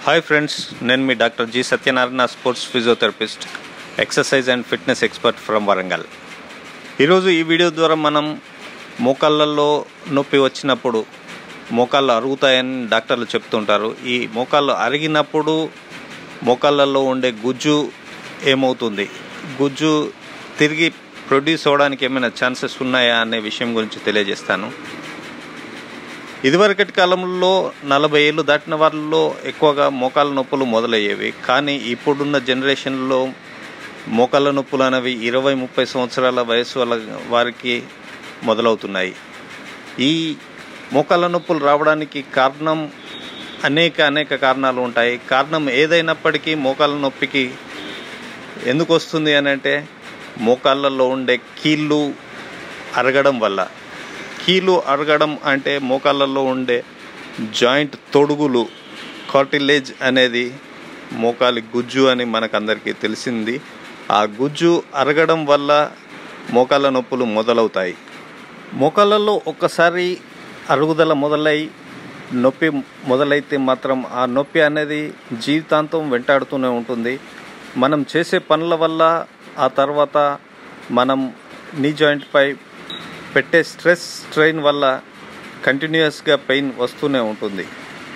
hi friends నేను మీ doctor G Satyanarayana sports physiotherapist exercise and fitness expert from Warangal ఈరోజు ఈ వీడియో ద్వారా మనం మోకాళ్ళల్లో నొప్పి వచ్చినప్పుడు మోకాళ్ళు అరుగుతాయని డాక్టర్లు చెప్తుంటారు ఈ మోకాళ్ళు అరిగినప్పుడు మోకాళ్ళల్లో ఉండే గుజ్జు ఏమవుతుంది గుజ్జు తిరిగి ప్రొడ్యూస్ అవ్వడానికి ఏమైనా ఛాన్సెస్ ఉన్నాయా అనే విషయం గురించి తెలియజేస్తాను ఇదివరకటి కాలంలో నలభై ఏళ్ళు దాటిన వాళ్ళలో ఎక్కువగా మోకాళ్ళ నొప్పులు మొదలయ్యేవి కానీ ఇప్పుడున్న జనరేషన్లో మోకాళ్ళ నొప్పులు అనేవి ఇరవై ముప్పై సంవత్సరాల వయసు వాళ్ళ వారికి మొదలవుతున్నాయి ఈ మోకాళ్ళ నొప్పులు రావడానికి కారణం అనేక అనేక కారణాలు ఉంటాయి కారణం ఏదైనప్పటికీ మోకాళ్ళ నొప్పికి ఎందుకు వస్తుంది అని అంటే మోకాళ్ళల్లో ఉండే కీళ్ళు అరగడం వల్ల కీలు అరగడం అంటే మోకాళ్ళల్లో ఉండే జాయింట్ తొడుగులు కార్టిలేజ్ అనేది మోకాలి గుజ్జు అని మనకందరికీ తెలిసింది ఆ గుజ్జు అరగడం వల్ల మోకాళ్ళ నొప్పులు మొదలవుతాయి మోకాళ్ళల్లో ఒక్కసారి అరుగుదల మొదలై నొప్పి మొదలైతే మాత్రం ఆ నొప్పి అనేది జీవితాంతం వెంటాడుతూనే ఉంటుంది మనం చేసే పనుల వల్ల ఆ తర్వాత మనం నీ జాయింట్పై పెట్టే స్ట్రెస్ స్ట్రెయిన్ వల్ల కంటిన్యూస్గా పెయిన్ వస్తూనే ఉంటుంది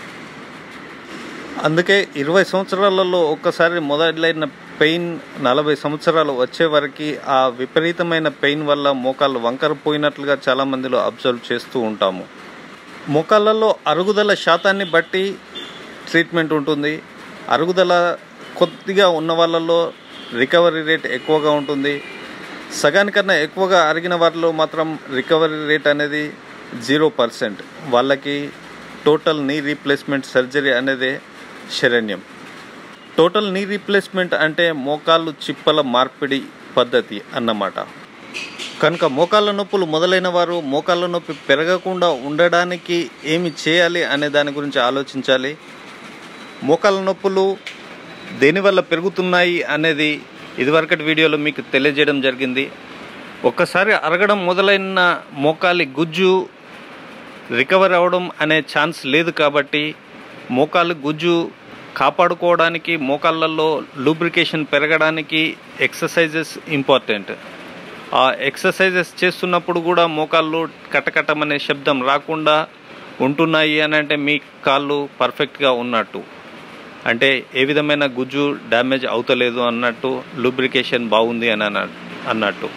అందుకే ఇరవై సంవత్సరాలలో ఒక్కసారి మొదలైన పెయిన్ నలభై సంవత్సరాలు వచ్చే వరకు ఆ విపరీతమైన పెయిన్ వల్ల మోకాళ్ళు వంకర పోయినట్లుగా చాలామందిలో అబ్జర్వ్ చేస్తూ ఉంటాము మోకాళ్ళలో అరుగుదల శాతాన్ని బట్టి ట్రీట్మెంట్ ఉంటుంది అరుగుదల కొద్దిగా ఉన్న వాళ్ళలో రికవరీ రేట్ ఎక్కువగా ఉంటుంది సగానికన్నా ఎక్కువగా అరిగిన వారిలో మాత్రం రికవరీ రేట్ అనేది జీరో పర్సెంట్ వాళ్ళకి టోటల్ నీ రీప్లేస్మెంట్ సర్జరీ అనేది శరణ్యం టోటల్ నీ రీప్లేస్మెంట్ అంటే మోకాళ్ళు చిప్పల మార్పిడి పద్ధతి అన్నమాట కనుక మోకాళ్ళ నొప్పులు మొదలైన వారు మోకాళ్ళ నొప్పి పెరగకుండా ఉండడానికి ఏమి చేయాలి అనే దాని గురించి ఆలోచించాలి మోకాళ్ళ నొప్పులు దేనివల్ల పెరుగుతున్నాయి అనేది ఇదివరకటి వీడియోలో మీకు తెలియజేయడం జరిగింది ఒక్కసారి అరగడం మొదలైన మోకాలి గుజ్జు రికవర్ అవ్వడం అనే ఛాన్స్ లేదు కాబట్టి మోకాలు గుజ్జు కాపాడుకోవడానికి మోకాళ్ళల్లో లూబ్రికేషన్ పెరగడానికి ఎక్సర్సైజెస్ ఇంపార్టెంట్ ఆ ఎక్సర్సైజెస్ చేస్తున్నప్పుడు కూడా మోకాళ్ళు కటకటమనే శబ్దం రాకుండా ఉంటున్నాయి అని అంటే మీ కాళ్ళు పర్ఫెక్ట్గా ఉన్నట్టు అంటే ఏ విధమైన గుజ్జు డ్యామేజ్ అవుతలేదు అన్నట్టు లూబ్రికేషన్ బాగుంది అని అన్నట్టు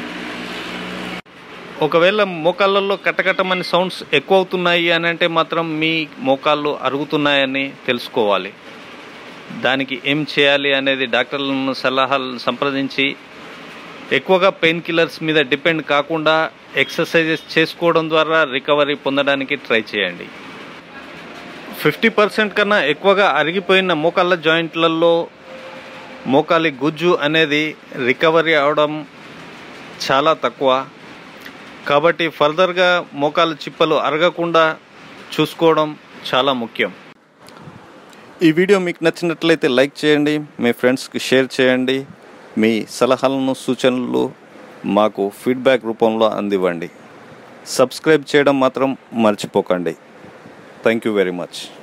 ఒకవేళ మోకాళ్ళల్లో కటకటమని సౌండ్స్ ఎక్కువ అవుతున్నాయి అని అంటే మాత్రం మీ మోకాళ్ళు అరుగుతున్నాయని తెలుసుకోవాలి దానికి ఏం చేయాలి అనేది డాక్టర్లను సలహాలు సంప్రదించి ఎక్కువగా పెయిన్ కిల్లర్స్ మీద డిపెండ్ కాకుండా ఎక్సర్సైజెస్ చేసుకోవడం ద్వారా రికవరీ పొందడానికి ట్రై చేయండి ఫిఫ్టీ పర్సెంట్ కన్నా ఎక్కువగా అరిగిపోయిన మోకాళ్ళ జాయింట్లలో మోకాలి గుజ్జు అనేది రికవరీ అవడం చాలా తక్కువ కాబట్టి ఫర్దర్గా మోకాలు చిప్పలు అరగకుండా చూసుకోవడం చాలా ముఖ్యం ఈ వీడియో మీకు నచ్చినట్లయితే లైక్ చేయండి మీ ఫ్రెండ్స్కి షేర్ చేయండి మీ సలహాలను సూచనలు మాకు ఫీడ్బ్యాక్ రూపంలో అందివ్వండి సబ్స్క్రైబ్ చేయడం మాత్రం మర్చిపోకండి థ్యాంక్ యూ వెరీ మచ్